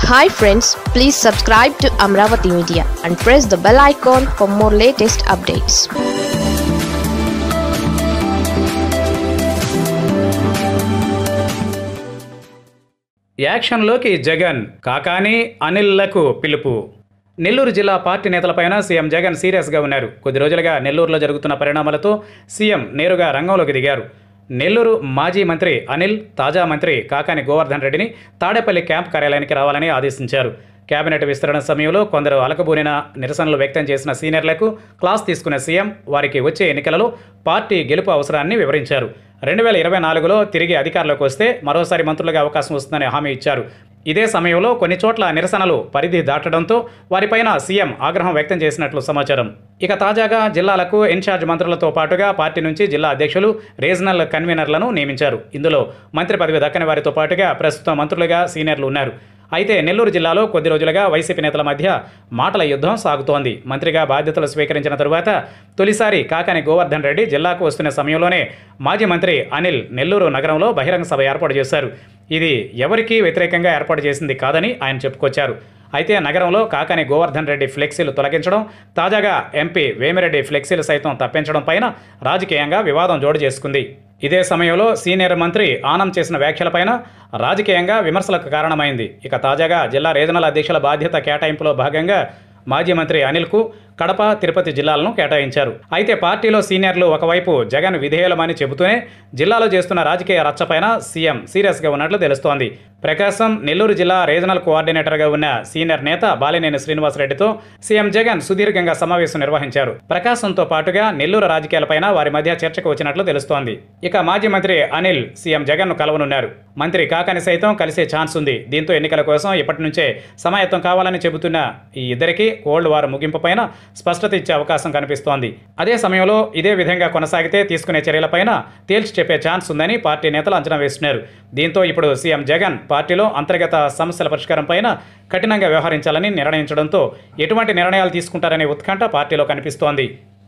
hi friends please subscribe to Amaravati media and press the bell icon for more latest updates యాక్షన్లోకి జగన్ కాకాని అనిల్లకు పిలుపు నెల్లూరు జిల్లా party నేతలపైన CM Jagan సీరియస్గా ఉన్నారు కొద్ది రోజులుగా నెల్లూరులో జరుగుతున్న పరిణామాలతో సీఎం నేరుగా రంగంలోకి దిగారు నెల్లూరు మాజీ మంత్రి అనిల్ తాజా మంత్రి కాకాని గోవర్ధన్ రెడ్డిని తాడేపల్లి క్యాంప్ కార్యాలయానికి రావాలని ఆదేశించారు కేబినెట్ విస్తరణ సమయంలో కొందరు అలకబూనిన నిరసనలు వ్యక్తం చేసిన సీనియర్లకు క్లాస్ తీసుకున్న సీఎం వారికి వచ్చే ఎన్నికలలో పార్టీ గెలుపు అవసరాన్ని వివరించారు రెండు వేల ఇరవై నాలుగులో తిరిగి అధికారంలోకి వస్తే మరోసారి మంత్రులుగా అవకాశం వస్తుందని హామీ ఇచ్చారు ఇదే సమయంలో కొన్ని చోట్ల నిరసనలు పరిధి దాటడంతో వారిపైన సీఎం ఆగ్రహం వ్యక్తం చేసినట్లు సమాచారం ఇక తాజాగా జిల్లాలకు ఇన్ఛార్జ్ మంత్రులతో పాటుగా పార్టీ నుంచి జిల్లా అధ్యక్షులు రీజనల్ కన్వీనర్లను నియమించారు ఇందులో మంత్రి పదవి దక్కని వారితో పాటుగా ప్రస్తుతం మంత్రులుగా సీనియర్లు ఉన్నారు అయితే నెల్లూరు జిల్లాలో కొద్ది రోజులుగా వైసీపీ నేతల మధ్య మాటల యుద్ధం సాగుతోంది మంత్రిగా బాధ్యతలు స్వీకరించిన తరువాత తొలిసారి కాకాని గోవర్ధన్ రెడ్డి జిల్లాకు వస్తున్న సమయంలోనే మాజీ మంత్రి అనిల్ నెల్లూరు నగరంలో బహిరంగ సభ ఏర్పాటు చేశారు ఇది ఎవరికీ వ్యతిరేకంగా ఏర్పాటు చేసింది కాదని ఆయన చెప్పుకొచ్చారు అయితే నగరంలో కాకాని గోవర్ధన్ రెడ్డి ఫ్లెక్సీలు తొలగించడం తాజాగా ఎంపీ వేమిరెడ్డి ఫ్లెక్సీలు సైతం తప్పించడం పైన రాజకీయంగా వివాదం జోడు చేసుకుంది ఇదే సమయంలో సీనియర్ మంత్రి ఆనం చేసిన వ్యాఖ్యలపైన రాజకీయంగా విమర్శలకు కారణమైంది ఇక తాజాగా జిల్లా రీజనల్ అధ్యక్షుల బాధ్యత కేటాయింపులో భాగంగా మాజీ మంత్రి అనిల్కు కడప తిరుపతి జిల్లాలను కేటాయించారు అయితే పార్టీలో సీనియర్లు ఒకవైపు జగన్ విధేయులమని చెబుతూనే జిల్లాలో చేస్తున్న రాజకీయ రచ్చపైన సీఎం సీరియస్గా ఉన్నట్లు తెలుస్తోంది ప్రకాశం నెల్లూరు జిల్లా రీజనల్ కోఆర్డినేటర్గా ఉన్న సీనియర్ నేత బాలినేని శ్రీనివాసరెడ్డితో సీఎం జగన్ సుదీర్ఘంగా సమావేశం నిర్వహించారు ప్రకాశంతో పాటుగా నెల్లూరు రాజకీయాలపైన వారి మధ్య చర్చకు వచ్చినట్లు తెలుస్తోంది ఇక మాజీ మంత్రి అనిల్ సీఎం జగన్ను కలవనున్నారు మంత్రి కాకని సైతం కలిసే ఛాన్స్ ఉంది దీంతో ఎన్నికల కోసం ఇప్పటి నుంచే సమాయత్తం కావాలని చెబుతున్న ఈ ఇద్దరికి కోల్డ్ వార్ ముగింపు పైన స్పష్టత ఇచ్చే అవకాశం కనిపిస్తోంది అదే సమయంలో ఇదే విధంగా కొనసాగితే తీసుకునే చర్యలపైన తేల్చి చెప్పే ఛాన్స్ ఉందని పార్టీ నేతలు అంచనా వేస్తున్నారు దీంతో ఇప్పుడు సీఎం జగన్ పార్టీలో అంతర్గత సమస్యల పరిష్కారం పైన కఠినంగా వ్యవహరించాలని నిర్ణయించడంతో ఎటువంటి నిర్ణయాలు తీసుకుంటారనే ఉత్కంఠ పార్టీలో కనిపిస్తోంది